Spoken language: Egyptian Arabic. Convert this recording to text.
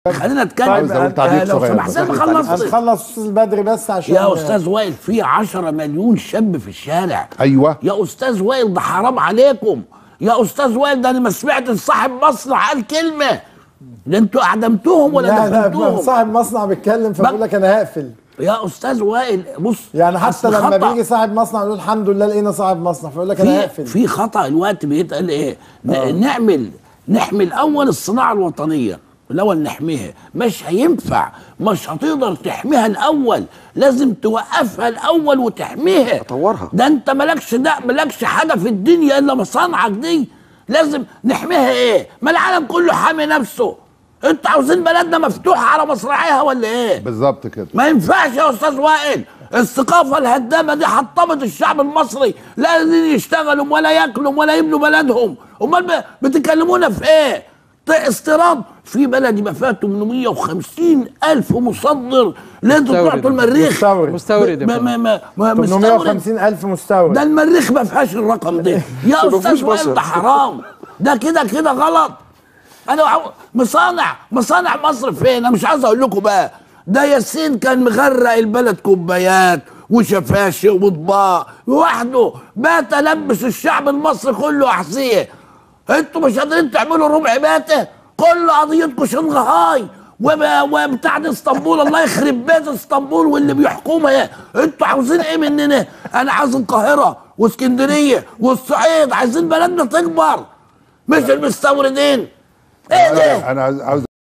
خلينا نتكلم عايز أقول تعليق آه، لو صغير سمحت بس. ما خلصت هنخلص استاذ بدري بس عشان يا استاذ وائل في 10 مليون شاب في الشارع ايوه يا استاذ وائل ده حرام عليكم يا استاذ وائل ده انا ما سمعت صاحب مصنع قال كلمه ده انتوا اعدمتوهم ولا لا لا دفنتوهم صاحب مصنع بيتكلم فبقول لك انا هقفل يا استاذ وائل بص يعني حتى أصل لما خطأ. بيجي صاحب مصنع يقول الحمد لله لقينا صاحب مصنع فيقول لك انا في هقفل في خطا الوقت بيتقال ايه ن- نعمل نحمي الاول الصناعه الوطنيه الاول نحميها مش هينفع مش هتقدر تحميها الاول لازم توقفها الاول وتحميها تطورها. ده انت مالكش ده مالكش حاجه في الدنيا الا مصانعك دي لازم نحميها ايه ما العالم كله حامي نفسه انتوا عاوزين بلدنا مفتوحه على مصراعيها ولا ايه بالظبط كده ما ينفعش يا استاذ وائل الثقافه الهدامه دي حطمت الشعب المصري لا قادرين يشتغلوا ولا ياكلوا ولا يبنوا بلدهم امال ب- بتكلمونا في ايه ط- استيراد في بلد يبقى فيها 850 الف مصدر لا انتوا مستورد. تعطوا المريخ مستورد. مستورد يا ما فندم. ما ما ما مستورد 850 الف مستورد ده المريخ ما فيهاش الرقم ده يا ما استاذ فيهوش وائل بشر. ده حرام ده كده كده غلط انا عاو- مصانع مصانع مصر فين انا مش عايز اقول لكم بقى ده ياسين كان مغرق البلد كوبايات وشفاشي واطباق لوحده بات لبس الشعب المصري كله احذيه انتوا مش قادرين تعملوا ربع باته كل قضيتكم شنغهاي وب- وبتاع دي اسطنبول الله يخرب بيت اسطنبول واللي بيحكمها انتوا عاوزين ايه مننا انا عايز القاهره واسكندريه والصعيد عايزين بلدنا تكبر مش المستوردين ايه ده انا عاوز